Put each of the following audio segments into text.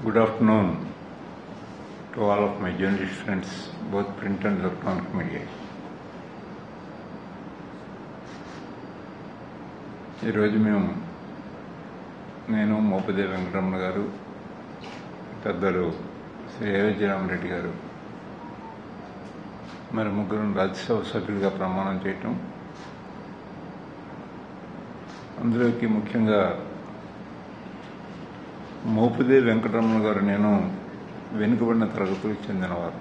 Good afternoon to all of my journalist friends, both print and electronic media. ఈరోజు మేము నేను మోపదే వెంకటరమణ గారు పెద్దలు శ్రీ అయోధ్యరామరెడ్డి గారు మరి ముగ్గురు రాజ్యసభ సభ్యులుగా ప్రమాణం చేయటం అందులోకి ముఖ్యంగా మోపుదే వెంకటరమణ గారు నేను వెనుకబడిన తరగతులకు చెందినవారు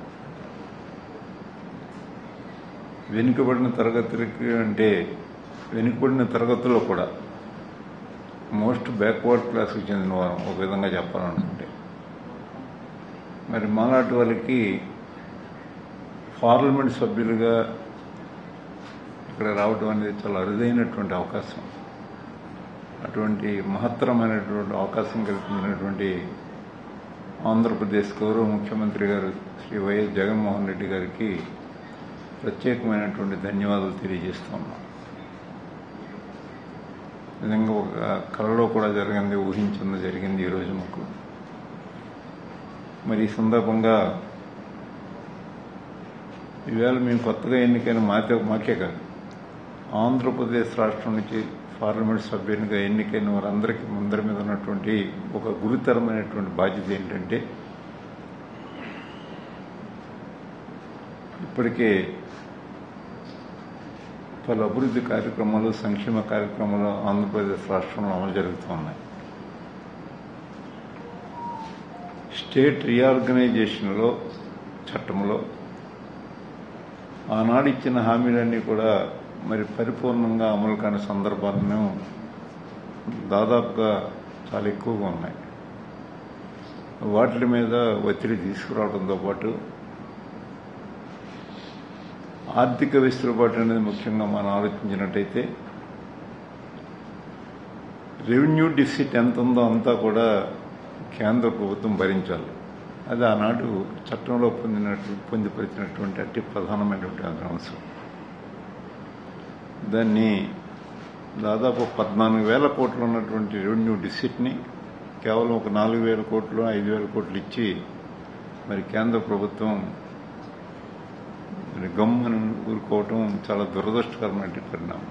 వెనుకబడిన తరగతులకి అంటే వెనుకబడిన తరగతుల్లో కూడా మోస్ట్ బ్యాక్వర్డ్ క్లాస్కి చెందినవారు ఒక విధంగా చెప్పాలనుకుంటే మరి మాలాంటి వాళ్ళకి పార్లమెంట్ సభ్యులుగా ఇక్కడ రావడం అనేది చాలా అరుదైనటువంటి అవకాశం అటువంటి మహత్తరమైనటువంటి అవకాశం కల్పించినటువంటి ఆంధ్రప్రదేశ్ గౌరవ ముఖ్యమంత్రి గారు శ్రీ వైఎస్ జగన్మోహన్ రెడ్డి గారికి ప్రత్యేకమైనటువంటి ధన్యవాదాలు తెలియజేస్తున్నాం నిజంగా ఒక కళలో కూడా జరిగింది ఊహించింది జరిగింది ఈరోజు మాకు మరి ఈ సందర్భంగా ఈవేళ మేము కొత్తగా ఎన్నికైన మాకే మాకే కాదు ఆంధ్రప్రదేశ్ రాష్ట్రం నుంచి పార్లమెంట్ సభ్యునిగా ఎన్నికైన వారందరికీ ముందరి మీద ఉన్నటువంటి ఒక గురుతరమైనటువంటి బాధ్యత ఏంటంటే ఇప్పటికే పలు అభివృద్ధి కార్యక్రమాలు సంక్షేమ కార్యక్రమాలు ఆంధ్రప్రదేశ్ రాష్ట్రంలో అమలు జరుగుతూ ఉన్నాయి స్టేట్ రీఆర్గనైజేషన్లో చట్టంలో ఆనాడు ఇచ్చిన హామీలన్నీ కూడా మరి పరిపూర్ణంగా అమలు కాని సందర్భాలను దాదాపుగా చాలా ఎక్కువగా ఉన్నాయి వాటి మీద ఒత్తిడి తీసుకురావడంతో పాటు ఆర్థిక వెసులుబాటు అనేది ముఖ్యంగా మనం ఆలోచించినట్టయితే రెవెన్యూ డిఫిసిట్ ఎంత ఉందో అంతా కూడా కేంద్ర ప్రభుత్వం భరించాలి అది ఆనాడు చట్టంలో పొందినట్టు పొందిపరిచినటువంటి అతి ప్రధానమైనటువంటి అంశం దాన్ని దాదాపు పద్నాలుగు వేల కోట్లు ఉన్నటువంటి రెవెన్యూ డిసిట్ని కేవలం ఒక నాలుగు వేల కోట్లు ఐదు వేల కోట్లు ఇచ్చి మరి కేంద్ర ప్రభుత్వం మరి గమ్మును ఊరుకోవటం చాలా దురదృష్టకరమైన పరిణామం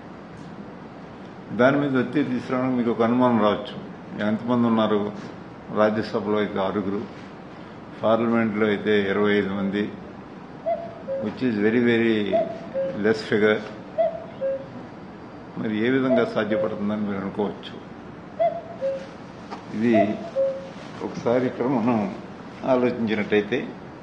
దాని మీద ఒత్తిడి తీసుకురావడానికి మీకు ఒక అనుమానం రావచ్చు ఎంతమంది ఉన్నారు రాజ్యసభలో అయితే ఆరుగురు పార్లమెంట్లో అయితే ఇరవై ఐదు మంది which is very very less figure మరి ఏ విధంగా సాధ్యపడుతుందని మీరు అనుకోవచ్చు ఇది ఒకసారి ఇక్కడ మనం ఆలోచించినట్టయితే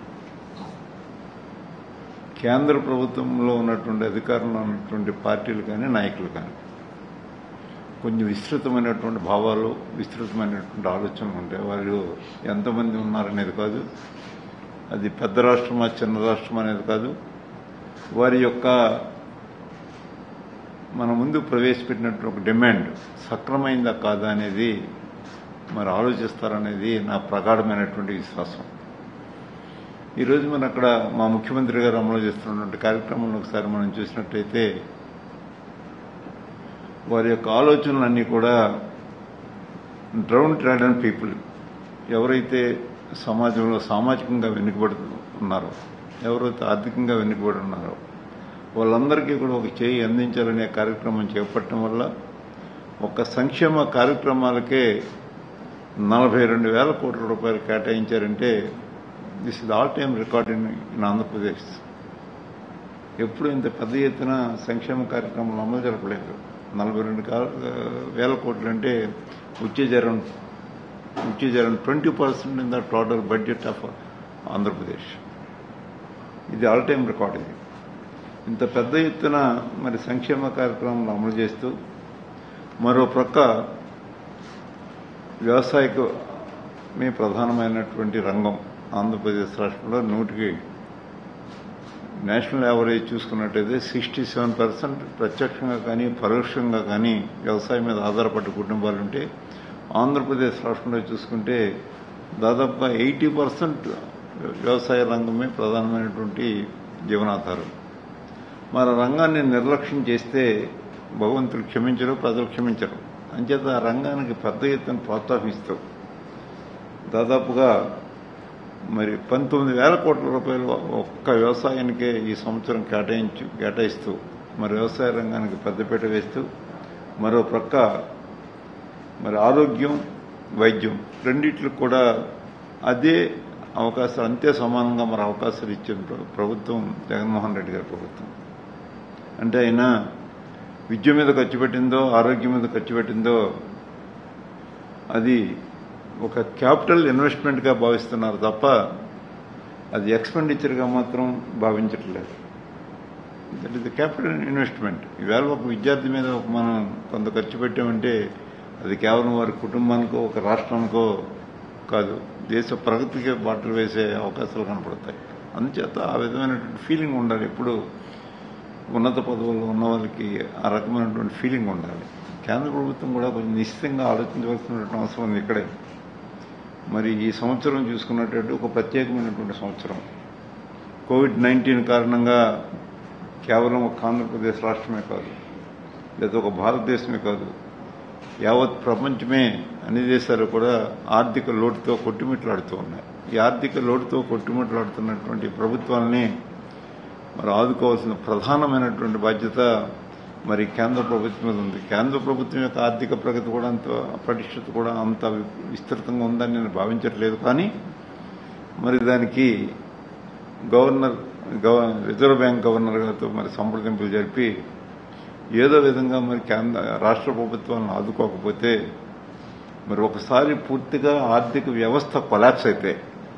కేంద్ర ప్రభుత్వంలో ఉన్నటువంటి అధికారంలో ఉన్నటువంటి పార్టీలు కానీ నాయకులు కానీ కొంచెం విస్తృతమైనటువంటి భావాలు విస్తృతమైనటువంటి ఆలోచనలు ఉంటాయి వాళ్ళు ఎంతమంది ఉన్నారనేది కాదు అది పెద్ద రాష్ట్రమా చిన్న రాష్ట్రం అనేది కాదు వారి యొక్క మన ముందు ప్రవేశపెట్టినట్టు ఒక డిమాండ్ సక్రమైందా కాదా అనేది మరి ఆలోచిస్తారనేది నా ప్రగాఢమైనటువంటి విశ్వాసం ఈరోజు మనం అక్కడ మా ముఖ్యమంత్రి గారు అమలు చేస్తున్నటువంటి కార్యక్రమంలో ఒకసారి మనం చూసినట్టయితే వారి యొక్క ఆలోచనలన్నీ కూడా డ్రౌన్ ట్రాడన్ పీపుల్ ఎవరైతే సమాజంలో సామాజికంగా వెనుకబడి ఉన్నారో ఎవరైతే ఆర్థికంగా వెనుకబడి ఉన్నారో వాళ్ళందరికీ కూడా ఒక చేయి అందించాలనే కార్యక్రమం చేపట్టడం వల్ల ఒక సంక్షేమ కార్యక్రమాలకే నలభై రెండు వేల కోట్ల రూపాయలు కేటాయించారంటే this is all time record in in Andhra Pradesh ఎప్పుడు ఇంత పెద్ద ఎత్తున సంక్షేమ కార్యక్రమాలు అమలు జరపలేదు నలభై రెండు వేల కోట్లు అంటే ఉచ్చేజరం ఉచ్చేజరం twenty percent in the total budget of Andhra Pradesh ఇది ఆల్ టైమ్ రికార్డ్ ఇది ఇంత పెద్ద ఎత్తున మరి సంక్షేమ కార్యక్రమాలు అమలు చేస్తూ మరో ప్రక్క వ్యవసాయమే ప్రధానమైనటువంటి రంగం ఆంధ్రప్రదేశ్ రాష్ట్రంలో నూటికి నేషనల్ యావరేజ్ చూసుకున్నట్టయితే సిక్స్టీ సెవెన్ పర్సెంట్ ప్రత్యక్షంగా కానీ పరోక్షంగా కానీ వ్యవసాయం మీద ఆధారపడ్డ కుటుంబాలు ఉంటే ఆంధ్రప్రదేశ్ రాష్ట్రంలో చూసుకుంటే దాదాపుగా ఎయిటీ పర్సెంట్ వ్యవసాయ రంగమే ప్రధానమైనటువంటి జీవనాధారం మరి రంగాన్ని నిర్లక్ష్యం చేస్తే భగవంతుడు క్షమించరు ప్రజలు క్షమించరు అంచేత ఆ రంగానికి పెద్ద ఎత్తున ప్రోత్సహిస్తూ దాదాపుగా మరి పంతొమ్మిది వేల కోట్ల రూపాయలు ఒక్క వ్యవసాయానికే ఈ సంవత్సరం కేటాయించు కేటాయిస్తూ మరి వ్యవసాయ రంగానికి పెద్దపీట వేస్తూ మరో ప్రక్క మరి ఆరోగ్యం వైద్యం రెండిట్లకు కూడా అదే అవకాశాలు అంతే సమానంగా మరి అవకాశాలు ఇచ్చిన ప్ర- ప్రభుత్వం జగన్మోహన్ రెడ్డి గారి ప్రభుత్వం అంటే ఆయన విద్య మీద ఖర్చు పెట్టిందో ఆరోగ్యం మీద ఖర్చు పెట్టిందో అది ఒక క్యాపిటల్ ఇన్వెస్ట్మెంట్గా భావిస్తున్నారు తప్ప అది ఎక్స్పెండిచర్గా మాత్రం భావించట్లేదు that is the capital investment ఈవేళ ఒక విద్యార్థి మీద ఒక మనం కొంత ఖర్చు పెట్టామంటే అది కేవలం వారి కుటుంబానికో ఒక రాష్ట్రానికో కాదు దేశ ప్రగతికి బాటలు వేసే అవకాశాలు కనపడతాయి అందుచేత ఆ విధమైనటువంటి ఫీలింగ్ ఉండాలి ఎప్పుడు ఉన్నత పదవుల్లో ఉన్న వాళ్ళకి ఆ రకమైనటువంటి ఫీలింగ్ ఉండాలి కేంద్ర ప్రభుత్వం కూడా కొంచెం నిశ్చితంగా ఆలోచించవలసినటువంటి అవసరం ఉంది ఇక్కడే మరి ఈ సంవత్సరం చూసుకున్నట్టు ఒక ప్రత్యేకమైనటువంటి సంవత్సరం కోవిడ్ నైన్టీన్ కారణంగా కేవలం ఒక ఆంధ్రప్రదేశ్ రాష్ట్రమే కాదు లేదా ఒక భారతదేశమే కాదు యావత్ ప్రపంచమే అన్ని దేశాలు కూడా ఆర్థిక లోటుతో కొట్టుమిట్లాడుతూ ఉన్నాయి ఈ ఆర్థిక లోటుతో కొట్టుమిట్లాడుతున్నటువంటి ప్రభుత్వాలని మరి ఆదుకోవాల్సిన ప్రధానమైనటువంటి బాధ్యత మరి కేంద్ర ప్రభుత్వం మీద ఉంది కేంద్ర ప్రభుత్వం యొక్క ఆర్థిక ప్రగతి కూడా అంత పటిష్టత కూడా అంత విస్తృతంగా ఉందని నేను భావించట్లేదు కానీ మరి దానికి గవర్నర్ గవ- రిజర్వ్ బ్యాంక్ గవర్నర్ గారితో మరి సంప్రదింపులు జరిపి ఏదో విధంగా మరి కేంద్ర రాష్ట్ర ప్రభుత్వాలను ఆదుకోకపోతే మరి ఒకసారి పూర్తిగా ఆర్థిక వ్యవస్థ కొలాప్స్ అయితే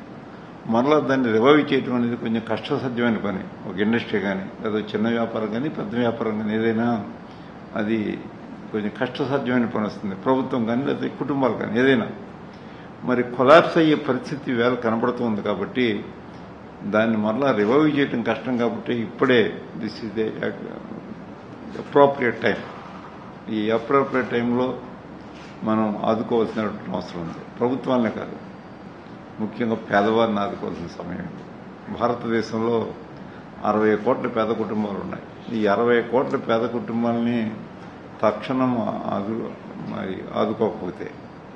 మరలా దాన్ని రివైవ్ చేయడం అనేది కొంచెం కష్టసాధ్యమైన పని ఒక ఇండస్ట్రీ కానీ లేదా చిన్న వ్యాపారం కానీ పెద్ద వ్యాపారం కానీ ఏదైనా అది కొంచెం కష్టసాధ్యమైన పని వస్తుంది ప్రభుత్వం కానీ లేదా కుటుంబాలు కానీ ఏదైనా మరి కొలాప్స్ అయ్యే పరిస్థితి వేళ కనబడుతుంది కాబట్టి దాన్ని మరలా రివైవ్ చేయడం కష్టం కాబట్టి ఇప్పుడే this is the appropriate time ఈ అప్రోప్రియేట్ టైంలో మనం ఆదుకోవాల్సినటువంటి అవసరం ఉంది ప్రభుత్వాలనే కాదు ముఖ్యంగా పేదవారిని ఆదుకోవాల్సిన సమయం ఇది. భారతదేశంలో అరవై కోట్ల పేద కుటుంబాలు ఉన్నాయి ఈ అరవై కోట్ల పేద కుటుంబాలని తక్షణం ఆదు మరి ఆదుకోకపోతే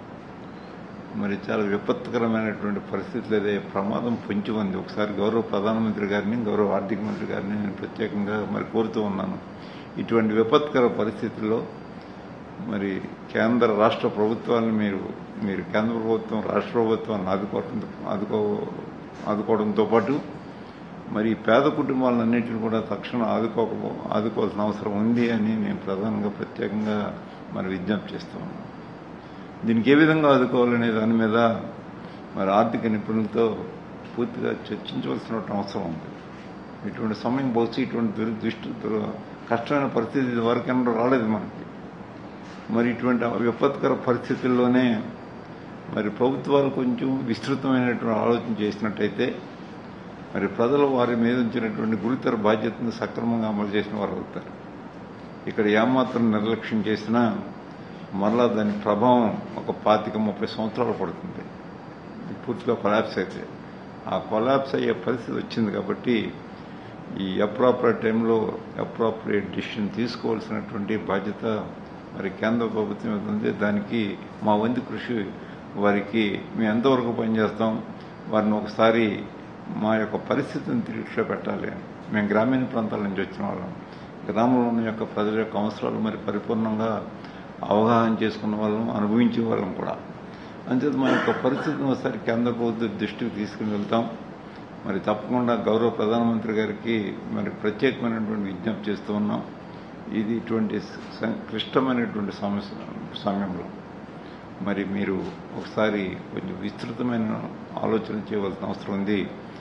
మరి చాలా విపత్కరమైనటువంటి పరిస్థితులు అదే ప్రమాదం పొంచి ఉంది ఒకసారి గౌరవ ప్రధానమంత్రి గారిని గౌరవ ఆర్థిక మంత్రి గారిని నేను ప్రత్యేకంగా మరి కోరుతూ ఉన్నాను ఇటువంటి విపత్కర పరిస్థితుల్లో మరి కేంద్ర రాష్ట్ర ప్రభుత్వాలను మీరు మీరు కేంద్ర ప్రభుత్వం రాష్ట్ర ప్రభుత్వాన్ని ఆదుకోవడం ఆదుకో ఆదుకోవడంతో పాటు మరి ఈ పేద కుటుంబాలన్నింటినీ కూడా తక్షణం ఆదుకోక ఆదుకోవాల్సిన అవసరం ఉంది అని నేను ప్రధానంగా ప్రత్యేకంగా మరి విజ్ఞప్తి చేస్తున్నాను దీనికి ఏ విధంగా ఆదుకోవాలనే దాని మీద మరి ఆర్థిక నిపుణులతో పూర్తిగా చర్చించవలసిన అవసరం ఉంది ఇటువంటి సమయం బహుశా ఇటువంటి దుర్- దృష్టి దుర్- కష్టమైన పరిస్థితి ఇది వరకెన్నడూ రాలేదు మనకి మరి ఇటువంటి విపత్కర పరిస్థితుల్లోనే మరి ప్రభుత్వాలు కొంచెం విస్తృతమైనటువంటి ఆలోచన చేసినట్టయితే మరి ప్రజలు వారి మీద ఉంచినటువంటి గురుతర బాధ్యతను సక్రమంగా అమలు చేసిన వారు అవుతారు ఇక్కడ ఏమాత్రం నిర్లక్ష్యం చేసినా మరలా దాని ప్రభావం ఒక పాతిక ముప్పై సంవత్సరాలు పడుతుంది ఇది పూర్తిగా కొలాప్స్ అయితే ఆ కొలాప్స్ అయ్యే పరిస్థితి వచ్చింది కాబట్టి ఈ అప్రాపరేట్ టైంలో అప్రాపరేట్ డిసిషన్ తీసుకోవాల్సినటువంటి బాధ్యత మరి కేంద్ర ప్రభుత్వం మీద ఉంది దానికి మా వంతు కృషి వారికి మేము ఎంతవరకు పనిచేస్తాం వారిని ఒకసారి మా యొక్క పరిస్థితిని దృష్టిలో పెట్టాలి మేము గ్రామీణ ప్రాంతాల నుంచి వచ్చిన వాళ్ళం గ్రామంలో ఉన్న యొక్క ప్రజల యొక్క అవసరాలు మరి పరిపూర్ణంగా అవగాహన చేసుకున్న వాళ్ళం అనుభవించే వాళ్ళం కూడా అంచేత మా యొక్క పరిస్థితిని ఒకసారి కేంద్ర ప్రభుత్వ దృష్టికి తీసుకుని వెళ్తాం మరి తప్పకుండా గౌరవ ప్రధానమంత్రి గారికి మరి ప్రత్యేకమైనటువంటి విజ్ఞప్తి చేస్తూ ఉన్నాం ఇది ఇటువంటి స- క్లిష్టమైనటువంటి సమస్య సమయంలో మరి మీరు ఒకసారి కొంచెం విస్తృతమైన ఆలోచన చేయవలసిన అవసరం ఉంది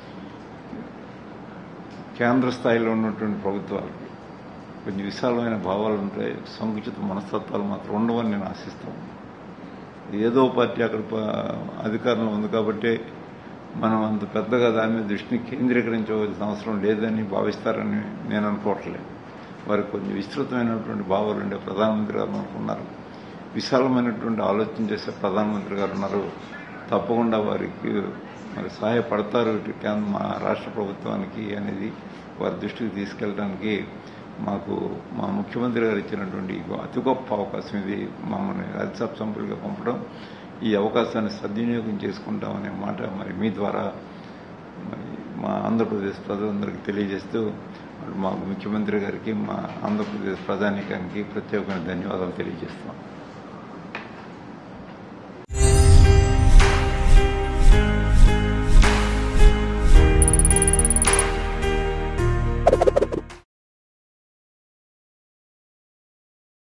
కేంద్ర స్థాయిలో ఉన్నటువంటి ప్రభుత్వాలకి కొంచెం విశాలమైన భావాలు ఉంటాయి సంకుచిత మనస్తత్వాలు మాత్రం ఉండవని నేను ఆశిస్తాను ఏదో పార్టీ అక్కడ ప- అధికారంలో ఉంది కాబట్టి మనం అంత పెద్దగా దాని మీద దృష్టిని కేంద్రీకరించవలసిన అవసరం లేదని భావిస్తారని నేను అనుకోవట్లేదు వారికి కొంచెం విస్తృతమైనటువంటి భావాలు ఉండే ప్రధానమంత్రి గారు మనకు ఉన్నారు విశాలమైనటువంటి ఆలోచన చేసే ప్రధానమంత్రి గారు ఉన్నారు తప్పకుండా వారికి మరి సహాయపడతారు ఇటు కేంద్ర మా రాష్ట్ర ప్రభుత్వానికి అనేది వారి దృష్టికి తీసుకెళ్ళడానికి మాకు మా ముఖ్యమంత్రి గారు ఇచ్చినటువంటి అతి గొప్ప అవకాశం ఇది మమ్మల్ని రాజ్యసభ సభ్యులుగా పంపడం ఈ అవకాశాన్ని సద్వినియోగం చేసుకుంటామనే మాట మరి మీ ద్వారా మరి మా ఆంధ్రప్రదేశ్ ప్రజలందరికీ తెలియజేస్తూ మరి మా ముఖ్యమంత్రి గారికి మా ఆంధ్రప్రదేశ్ ప్రజానీకానికి ప్రత్యేకమైన ధన్యవాదాలు తెలియజేస్తాం